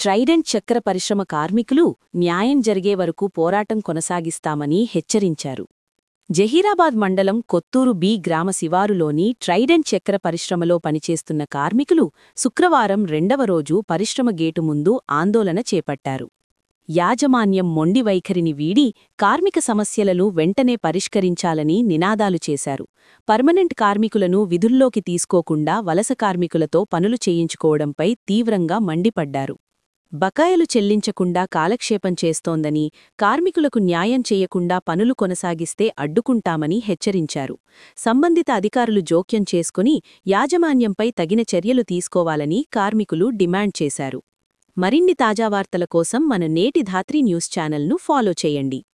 Trident చక్కెర పరిశ్రమ కార్మికులు న్యాయం జరిగే వరకు పోరాటం కొనసాగిస్తామని హెచ్చరించారు జహీరాబాద్ మండలం కొత్తూరు బి గ్రామ శివారులోని ట్రైడెంట్ చక్కెర పరిశ్రమలో పనిచేస్తున్న కార్మికులు శుక్రవారం రెండవ రోజు పరిశ్రమ గేటు ముందు ఆందోళన చేపట్టారు యాజమాన్యం మొండి వైఖరిని వీడి కార్మిక సమస్యలను వెంటనే పరిష్కరించాలని నినాదాలు చేశారు పర్మనెంట్ కార్మికులను విధుల్లోకి తీసుకోకుండా వలస కార్మికులతో పనులు చేయించుకోవడంపై తీవ్రంగా మండిపడ్డారు బకాయిలు చెల్లించకుండా కాలక్షేపం చేస్తోందని కార్మికులకు న్యాయం చేయకుండా పనులు కొనసాగిస్తే అడ్డుకుంటామని హెచ్చరించారు సంబంధిత అధికారులు జోక్యం చేసుకుని యాజమాన్యంపై తగిన చర్యలు తీసుకోవాలని కార్మికులు డిమాండ్ చేశారు మరిన్ని తాజా వార్తల కోసం మన నేటి ధాత్రి న్యూస్ ఛానల్ను ఫాలో చేయండి